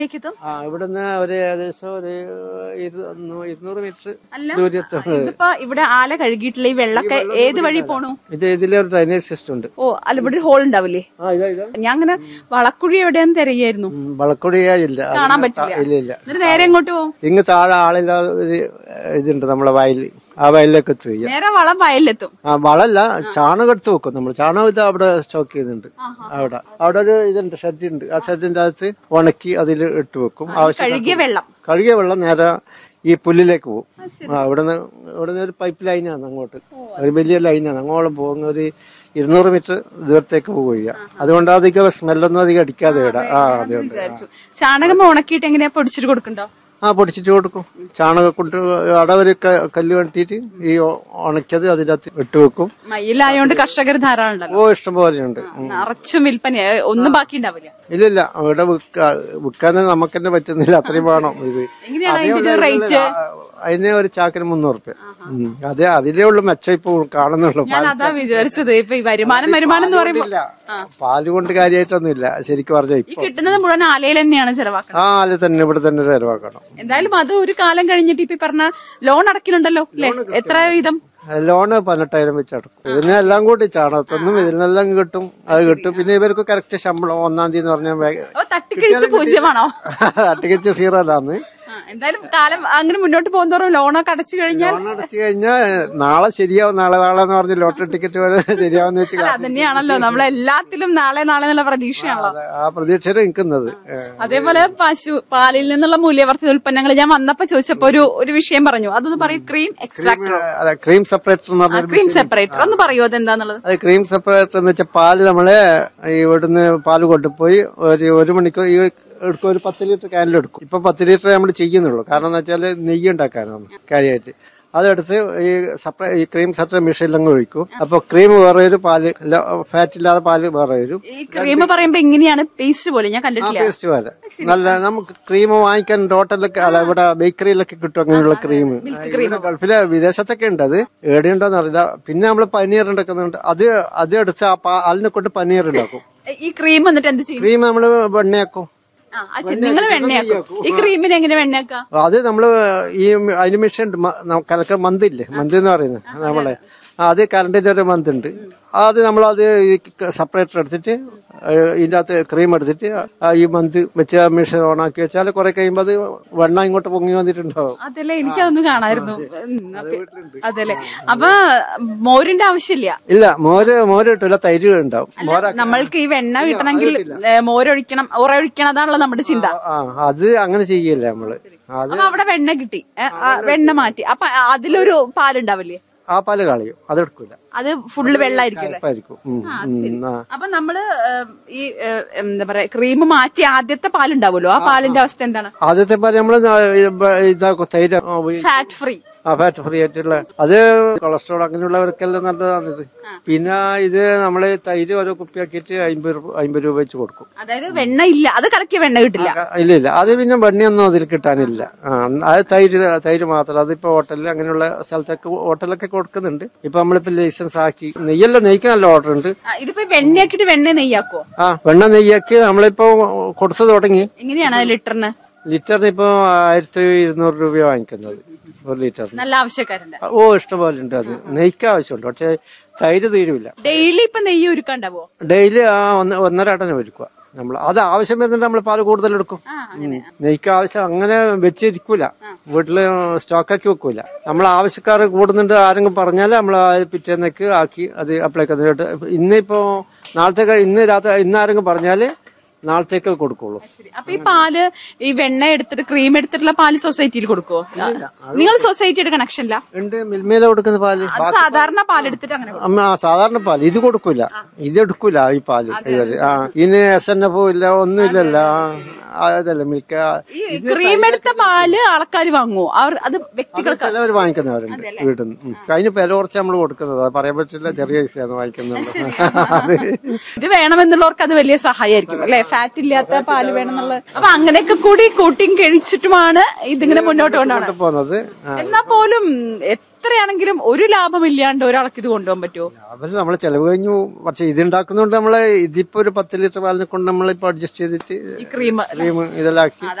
എത്തും ആ ഇവിടുന്ന് ഒരു ഏകദേശം ഒരു ഇരുന്നൂ- ഇരുന്നൂറ് മീറ്റർ അല്ല ദൂരത്ത് ഇതിപ്പോ ഇവിടെ ആല കഴുകിയിട്ടുള്ള ഈ വെള്ളമൊക്കെ ഏത് വഴി പോണു ഇത് ഇതിലെ ഒരു ഡ്രൈനേജ് സിസ്റ്റം ഉണ്ട് ഓ അല്ല ഇവിടെ ഒരു ഹോൾ ഉണ്ടാവില്ലേ ആ ഇതാ ഇതാ ഞാൻ അങ്ങനെ വളക്കുഴി എവിടെയെന്ന് തിരയായിരുന്നു ഉം, വളക്കൊടിയാ ഇല്ല അത് കാണാൻ പറ്റില്ല ഇല്ല ഇല്ല എന്നിട്ട് നേരെ എങ്ങോട്ട് പോകും ഇങ്ങ് താഴെ ആളില്ലാതെ ഒരു ഇതുണ്ട് നമ്മളെ വയലിൽ ആ വയലിലേക്ക് എത്തുക ചെയ്യാം നേരെ വളം വയലിലെത്തും ആ വളല്ല ചാണകം എടുത്ത് വെക്കും നമ്മൾ ചാണകം ഇത് അവിടെ സ്റ്റോക്ക് ചെയ്യുന്നുണ്ട് അവിടെ അവിടെ ഒരു ഇതുണ്ട് ഷെഡ് ഉണ്ട് ആ ഷെഡിന്റെ അകത്ത് ഉണക്കി അതിൽ ഇട്ട് വെക്കും ആവശ്യം കഴുകിയ വെള്ളം കഴുകിയ വെള്ളം നേരെ ഈ പുല്ലിലേക്ക് പോകും ആ ഇവിടുന്ന് ഇവിടുന്ന് ഒരു പൈപ്പ് ലൈനാണ് അങ്ങോട്ട് ഒരു വലിയ ലൈനാണ് അങ്ങോളം പോകുന്ന ഒരു ഇരുന്നൂറ് മീറ്റർ ദൂരത്തേക്ക് പോവുക അതുകൊണ്ട് അധികം സ്മെല്ലൊന്നും അധികം അടിക്കാതെ ഇടാം ആ അതെ ഉണ്ട് വിചാരിച്ചു ചാണകം ഉണക്കിയിട്ട് എങ്ങനെയാ പൊടിച്ചിട്ട് കൊടുക്കണ്ടോ ആ പൊടിച്ചിട്ട് കൊടുക്കും ചാണകം കൊണ്ട് അവിടെ ഒരു ക- കല്ല് കെട്ടിയിട്ട് ഈ ഉണക്കിയത് അതിനകത്ത് ഇട്ട് വെക്കും മയിലായോണ്ട് കർഷകർ ധാരാളം ഉണ്ടല്ലോ ഓ ഇഷ്ടം പോലെയുണ്ട് നിറച്ചും വിൽപ്പന ഒന്നും ബാക്കി ഉണ്ടാവില്ല ഇല്ലില്ല ഇവിടെ വിൽക്കാ വിൽക്കാൻ നമുക്ക് തന്നെ പറ്റുന്നില്ല അത്രയും വേണം ഇത് എങ്ങനെയാണ് അതിന്റെ ഒരു റേറ്റ് അതിന് ഒരു ചാക്കിന് മുന്നൂറ് റുപ്യ അതെ അതിലേ ഉള്ളു മെച്ചം ഇപ്പൊ കാണുന്നുള്ളൂ ഞാൻ അതാ വിചാരിച്ചത് ഇപ്പൊ ഈ വരുമാനം വരുമാനം എന്ന് പറയുമ്പോ ഇല്ല പാല് കൊണ്ട് കാര്യമായിട്ടൊന്നുമില്ല ശരിക്കും പറഞ്ഞ ഈ കിട്ടുന്നത് മുഴുവൻ ആലയിൽ തന്നെയാണ് ചെലവാക്കുന്നത് ആ അത് തന്നെ ഇവിടെ തന്നെ ചെലവാക്കണം എന്തായാലും അത് ഒരു കാലം കഴിഞ്ഞിട്ട് ഇപ്പൊ ഈ പറഞ്ഞ ലോൺ അടക്കലുണ്ടല്ലോ അല്ലെ എത്ര വീതം ലോണ് പതിനെട്ടായിരം വെച്ച് അടക്കും ഇതിനെല്ലാം കൂടി ചാണകത്തൊന്നും ഇതിനെല്ലാം കിട്ടും അത് കിട്ടും പിന്നെ ഇവർക്ക് കറക്റ്റ് ശമ്പളം ഒന്നാം തീയതി എന്ന് പറഞ്ഞാൽ വേ- ഓ തട്ടിക്കഴിച്ച് പൂജ്യമാണോ അട്ടിക്കച്ച് സീറോ അല്ലാന്ന് ആ, എന്തായാലും കാലം അങ്ങനെ മുന്നോട്ട് പോകുന്നതോറും ലോണൊക്കെ അടച്ചു കഴിഞ്ഞാൽ ലോൺ അടച്ചു കഴിഞ്ഞാൽ നാളെ ശരിയാവും നാളെ നാളെ എന്ന് പറഞ്ഞ് ലോട്ടറി ടിക്കറ്റ് പോലെ ശരിയാവുന്ന വെച്ച് അല്ല അതന്നെയാണല്ലോ നമ്മളെല്ലാത്തിലും നാളെ നാളെ എന്നുള്ള പ്രതീക്ഷയാണല്ലോ ആ പ്രതീക്ഷയിൽ നിൽക്കുന്നത് ഏ. അതേപോലെ പശു പാലിൽ നിന്നുള്ള മൂല്യവർദ്ധിത ഉൽപ്പന്നങ്ങൾ ഞാൻ വന്നപ്പോ ചോദിച്ചപ്പോ ഒരു ഒരു വിഷയം പറഞ്ഞു അതൊന്ന് പറയും ക്രീം എക്സ്ട്രാക്ടർ അല്ല ക്രീം സെപ്പറേറ്റർ എന്ന് പറഞ്ഞ ക്രീം സെപ്പറേറ്റർ ഒന്ന് പറയൂ അതെന്താന്നുള്ളത് അത് ക്രീം സെപ്പറേറ്റർ എന്ന് വെച്ചാൽ പാല് നമ്മള് ഈ ഇവിടുന്ന് പാല് കൊണ്ടുപോയി ഒരു ഒരു മണിക്കൂർ ഈ എടുക്കും ഒരു പത്ത് ലിറ്റർ ക്യാനിൽ എടുക്കും ഇപ്പൊ പത്ത് ലിറ്റർ നമ്മൾ ചെയ്യുന്നുള്ളൂ കാരണം എന്ന് വെച്ചാൽ നെയ്യ് ഉണ്ടാക്കാനാണ് കാര്യമായിട്ട് അതെടുത്ത് ഈ സപ്പറേ ഈ ക്രീം സെപ്പറേറ്റ് മെഷീനിലങ്ങ് ഒഴിക്കും അപ്പൊ ക്രീം വേറെ ഒരു പാല് ഫാറ്റ് ഇല്ലാതെ പാല് വേറെ വരും ഈ ക്രീം പറയുമ്പോ എങ്ങനെയാണ് പേസ്റ്റ് പോലെ ഞാൻ കണ്ടിട്ടില്ല ടേസ്റ്റ് പോലെ നല്ല നമുക്ക് ക്രീം വാങ്ങിക്കാൻ ടോട്ടലൊക്കെ അല്ല ഇവിടെ ബേക്കറിയിലൊക്കെ കിട്ടും അങ്ങനെയുള്ള ക്രീം ഗൾഫിലെ വിദേശത്തൊക്കെ ഉണ്ട് അത് എവിടെയുണ്ടോന്ന് അറിയില്ല പിന്നെ നമ്മൾ പനീർ ഉണ്ടാക്കുന്നുണ്ട് അത് അത് എടുത്ത് ആ പാലിനെ കൊണ്ട് പനീർ ഉണ്ടാക്കും ഈ ക്രീം എന്നിട്ട് എന്ത് ചെയ്യും ക്രീം നമ്മൾ വെണ്ണയാക്കും ആ നിങ്ങൾ വെണ്ണയാക്കും ഈ ക്രീമിന് എങ്ങനെ വെണ്ണയാക്കാം അത് നമ്മള് ഈ അതിന് മെഷീൻ ഉണ്ട് മ- ന- കലക്ക മന്ത് ഇല്ലേ മന്ത് എന്ന് പറയുന്നത് നമ്മളെ ആ, അത് കറണ്ടിന്റെ ഒരു മന്ത് ഉണ്ട് അത് നമ്മളത് ഈ സെപ്പറേറ്റർ എടുത്തിട്ട് ഏ, ഇതിന്റെ അകത്ത് ക്രീം എടുത്തിട്ട് ആ ഈ മന്ത് വെച്ച് ആ മെഷീൻ ഓൺ ആക്കി വെച്ചാൽ കുറെ കഴിയുമ്പോൾ അത് വെണ്ണ ഇങ്ങോട്ട് പൊങ്ങി വന്നിട്ടുണ്ടാവും അതല്ലേ എനിക്കതൊന്ന് കാണാമായിരുന്നു ഉം, അപ്പൊ- അതല്ലേ അപ്പൊ മോരിന്റെ ആവശ്യമില്ല ഇല്ല മോര് മോര് കിട്ടില്ല തൈര് ഉണ്ടാവും മോര നമ്മൾക്ക് ഈ വെണ്ണ കിട്ടണമെങ്കിൽ ഏ, മോരൊഴിക്കണം ഉറയൊഴിക്കണം അതാണല്ലോ നമ്മുടെ ചിന്ത ആ അത് അങ്ങനെ ചെയ്യില്ല നമ്മള് അത് അപ്പൊ അവിടെ വെണ്ണ കിട്ടി ഏ, ആ, വെണ്ണ മാറ്റി അപ്പൊ അതിലൊരു പാലുണ്ടാവില്ലേ ആ പാല് കളയും അത് എടുക്കൂല അത് ഫുള്ള് വെള്ളമായിരിക്കും ഉറപ്പായിരിക്കും. ഉം, ഉം, ആ. അപ്പൊ നമ്മള് ഏ, ഈ ഏ, എന്താ പറയാ ക്രീം മാറ്റി ആദ്യത്തെ പാലുണ്ടാവുമല്ലോ ആ പാലിന്റെ അവസ്ഥ എന്താണ് ആദ്യത്തെ പാല് നമ്മള് ഇതാക്കും തൈര് ആ, ഉപയോഗിക്കും. ഫാറ്റ് ഫ്രീ ആ ഫാറ്റ് ഫ്രീ ആയിട്ടുള്ള അത് കൊളസ്ട്രോൾ അങ്ങനെയുള്ളവർക്കെല്ലാം നല്ലതാണിത് പിന്നെ ഇത് നമ്മള് തൈര് ഓരോ കുപ്പിയാക്കിയിട്ട് അമ്പത് രൂപ അമ്പത് രൂപ വെച്ച് കൊടുക്കും അതായത് വെണ്ണ ഇല്ല അത് കലക്കിയ വെണ്ണ കിട്ടില്ല ആ, ഇല്ല ഇല്ല അത് പിന്നെ വെണ്ണയൊന്നും അതിൽ കിട്ടാനില്ല ആ അത് തൈര് തൈര് മാത്രം അതിപ്പോ ഹോട്ടലിൽ അങ്ങനെയുള്ള സ്ഥലത്തൊക്കെ ഹോട്ടലൊക്കെ കൊടുക്കുന്നുണ്ട് ഇപ്പൊ നമ്മളിപ്പോ ലൈസൻസ് ആക്കി നെയ്യെല്ലാം നെയ്ക്ക് നല്ല ഓർഡർ ഉണ്ട് ആ, ഇതിപ്പോ വെണ്ണയാക്കിട്ട് വെണ്ണ നെയ്യാക്കോ ആ വെണ്ണ നെയ്യാക്കി നമ്മളിപ്പോ കൊടുത്തു തുടങ്ങി എങ്ങനെയാണ് ലിറ്ററിന് ലിറ്ററിന് ഇപ്പൊ ആയിരത്തി ഇരുന്നൂറ് രൂപ വാങ്ങിക്കുന്നത് ഒരു ലിറ്ററിന് നല്ല ആവശ്യക്കാരുണ്ട് ഓ ഇഷ്ടംപോലെ ഉണ്ട് അത് നെയ്ക്ക് ആവശ്യമുണ്ട് പക്ഷെ തൈര് തീരുമില്ല ഡെയിലി ഇപ്പൊ നെയ്യ് ഒരുക്കാണ്ടാവോ ഡെയിലി ആ ഒന്ന് ഒന്നര ആട്ടനെ ഒരുക്കുക നമ്മൾ അത് ആവശ്യം വരുന്നുണ്ട് നമ്മൾ പാല് കൂടുതൽ എടുക്കും ഉം. നെയ്ക്ക് ആവശ്യം അങ്ങനെ വെച്ചിരിക്കൂല വീട്ടില് സ്റ്റോക്കാക്കി വെക്കൂല നമ്മൾ ആവശ്യക്കാർ കൂടുന്നുണ്ട് ആരെങ്കിലും പറഞ്ഞാൽ നമ്മൾ ആ പിറ്റേന്നേക്ക് ആക്കി അത് അപ്ലൈക്ക് അതിലോട്ട് ഇന്നിപ്പോ നാളത്തെ കഴി- ഇന്ന് രാത്രി ഇന്ന് ആരെങ്കിലും പറഞ്ഞാല് നാളത്തേക്ക് കൊടുക്കുള്ളൂ ശരി അപ്പൊ ഈ പാല് ഈ വെണ്ണ എടുത്തിട്ട് ക്രീം എടുത്തിട്ടുള്ള പാല് സൊസൈറ്റിയിൽ കൊടുക്കുവോ നിങ്ങൾ സൊസൈറ്റിയുടെ കണക്ഷൻ ഇല്ല ഉണ്ട് മിൽമേല കൊടുക്കുന്ന പാല് അത് സാധാരണ പാൽ എടുത്തിട്ട് അങ്ങനെ കൊടുക്കും. അമ്മ ആ സാധാരണ പാല് ഇത് കൊടുക്കൂല ഇത് എടുക്കൂല ഈ പാല് ഇവര് ആ ഇതിന് എസ് എൻ എഫ് ഇല്ല ഒന്നും ഇല്ലല്ലോ ആ, അതല്ല മിൽക്ക ഈ ക്രീം എടുത്ത പാല് ആൾക്കാർ വാങ്ങുവോ അവർ അത് വ്യക്തികൾക്ക് ചിലവർ വാങ്ങിക്കുന്നവരുണ്ട് വീട്ടിൽ നിന്ന് അതിന് വില കുറച്ച് നമ്മൾ കൊടുക്കുന്നത് അത് പറയാൻ പറ്റില്ല ചെറിയ പൈസയാണ് വാങ്ങിക്കുന്നത് അത് ഇത് വേണമെന്നുള്ളവർക്ക് അത് വലിയ സഹായമായിരിക്കും അല്ലെ ഫാറ്റ് ഇല്ലാത്ത പാല് വേണമെന്നുള്ള അപ്പൊ അങ്ങനെയൊക്കെ കൂടി കൂട്ടിയും കഴിച്ചിട്ടുമാണ് ഇതിങ്ങനെ മുന്നോട്ട് കൊണ്ടുപോകണം പോകുന്നത് ആ, എന്നാ പോലും എത്ര എത്രയാണെങ്കിലും ഒരു ലാഭം ഇല്ലാണ്ട് ഒരാൾക്ക് ഇത് കൊണ്ടുപോകാൻ പറ്റുമോ അവര് നമ്മളെ ചെലവ് കഴിഞ്ഞു പക്ഷെ ഇത് ഉണ്ടാക്കുന്നതുകൊണ്ട് നമ്മള് ഇതിപ്പോ ഒരു പത്ത് ലിറ്റർ പാലിനെ കൊണ്ട് നമ്മളിപ്പോ അഡ്ജസ്റ്റ് ചെയ്തിട്ട് ഈ ക്രീം ക്രീം ഇതെല്ലാം ആക്കി